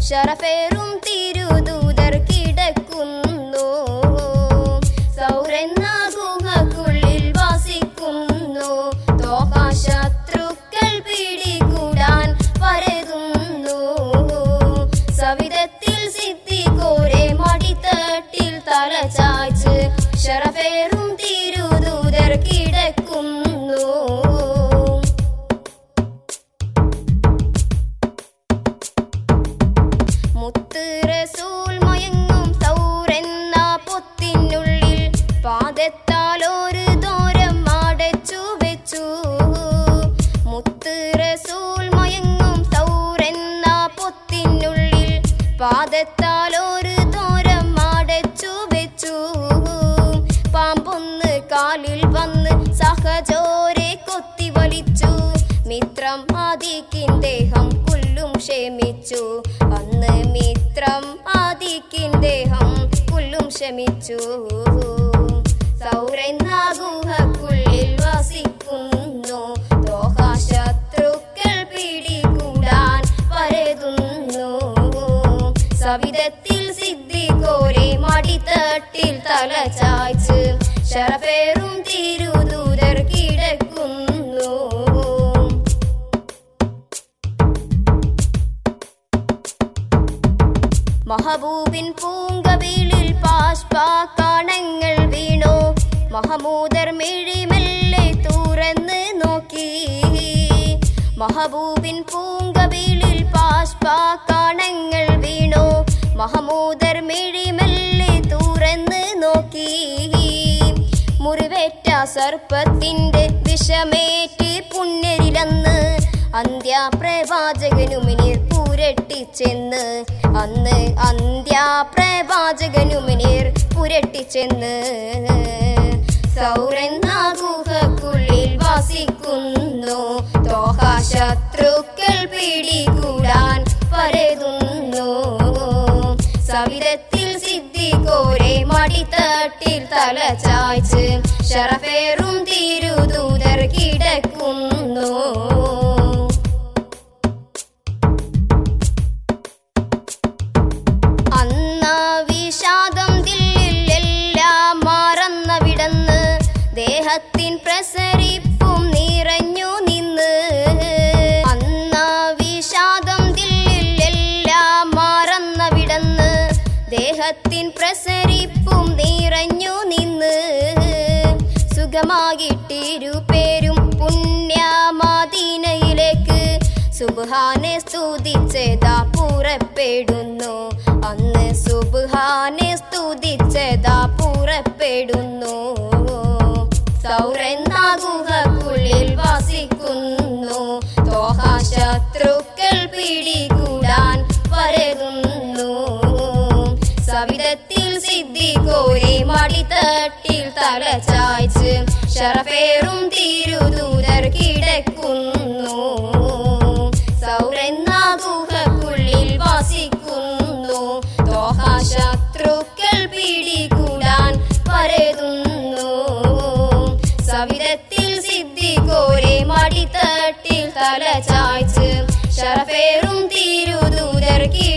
ഷറഫേറും തിരുദൂതർ കിടക്കുന്നു സൗരെന്ന ഗുഹക്കുള്ളിൽ വാസിക്കുന്നു തോഹ ശത്രുക്കൾ പിടികൂടാൻ പരതുന്നു സവിധത്തിൽ സിദ്ധിക്കോരെ മടിത്തട്ടിൽ തല ചായ്ച്ച് ഷറഫേറും തിരുദൂതർ കിടക്കുന്നു മുത്ത് റസൂൽ മയങ്ങും സൗരെന്ന പൊത്തിനുള്ളിൽ പാദത്താൽ ഒരു ദൂരം അടച്ചു വെച്ചു മുത്ത് റസൂൽ മയങ്ങും സൗരെന്ന പൊത്തിനുള്ളിൽ പാദത്താൽ ഒരു ദൂരം അടച്ചു വെച്ചു പാമ്പൊന്ന് കാലിൽ വന്ന് സഹജോരെ കൊത്തി വലിച്ചു മിത്രം ആദിക്കിൻ ദേഹം പുല്ലും ക്ഷമിച്ചു അന്ന് മിത്രം ആദിക്കിൻ ദേഹം പുല്ലും ക്ഷമിച്ചു സൗരെന്ന ഗുഹക്കുള്ളിൽ വസിക്കുന്നു ദോഹ ശത്രുക്കൾ പിടികൂടാൻ പരതുന്നു സവിധത്തിൽ സിദ്ധിക്കോരെ മടിത്തട്ടിൽ തല ചായ്ച്ച് ഷറഫേറും തിരുദൂതർ കിടക്കുന്നു മഹബൂബിൻ പൂങ്കവിളിൽ പാഷ്പാക്കാണങ്ങൾ വീണു മഹമൂദർ മിഴിമെല്ലെ തുറന്ന് നോക്കി മഹബൂബിൻ പൂങ്കവിളിൽ പാഷ്പാക്കാണങ്ങൾ വീണു മഹമൂദർ മിഴിമെല്ലെ തുറന്ന് നോക്കി മുറിവേറ്റ സർപ്പത്തിന്റെ വിഷമേറ്റ് പുണ്യരിലന്ന് അന്ത്യാപ്രവാചകനുമിനിർ പുരട്ടിച്ചെന്ന് അന്ന് അന്ത്യാപ്രവാചകനുമിനിർ പുരട്ടിച്ചെന്ന് സൗരെന്ന ഗുഹക്കുള്ളിൽ വാസിക്കുന്നു തോഹ ശത്രുക്കൾ പിടികൂടാൻ പരതുന്നു സവിധത്തിൽ സിദ്ധിക്കോരെ മടിത്തട്ടിൽ തല ചായ്ച്ച് ഷറഫേറും തിരുദൂതർ കിടക്കുന്നു അന്ന വിഷാദം ദില്ലിലെല്ലാം മറന്ന വിടന്ന് ദേഹത്തിൻ പ്രസരിപ്പും നിറഞ്ഞു നിന്ന് അന്ന വിഷാദം ദില്ലിലെല്ലാം മറന്ന വിടന്ന് ദേഹത്തിൻ പ്രസരിപ്പും നിറഞ്ഞു നിന്ന് സുഖമാകിട്ടിരുപേരും പുണ്യമാദീനയിലേക്ക് സുബ്ഹാനെ സ്തുതിച്ചതാ പുറപ്പെടുന്നു അന്ന് സുബ്ഹാനെ സ്തുതിച്ചതാ പുറപ്പെടുന്നു സൗരെന്ന ഗുഹക്കുള്ളിൽ വാസിക്കുന്നു തോഹ ശത്രുക്കൾ പിടികൂടാൻ പരതുന്നു സവിധത്തിൽ സിദ്ധിക്കോരെ മടിത്തട്ടിൽ തല ചായ്ച്ച് ഷറഫേറും തിരുദൂതർ കിടക്കുന്നു സൗരെന്ന ഗുഹക്കുള്ളിൽ വാസിക്കുന്നു തോഹ ശത്രുക്കൾ പിടികൂടാൻ പരതുന്നു സവിധത്തിൽ സിദ്ധിക്കോരെ മടിത്തട്ടിൽ തല ചായ്ച്ച് ഷറഫേറും തിരുദൂതർ കിടക്കുന്നു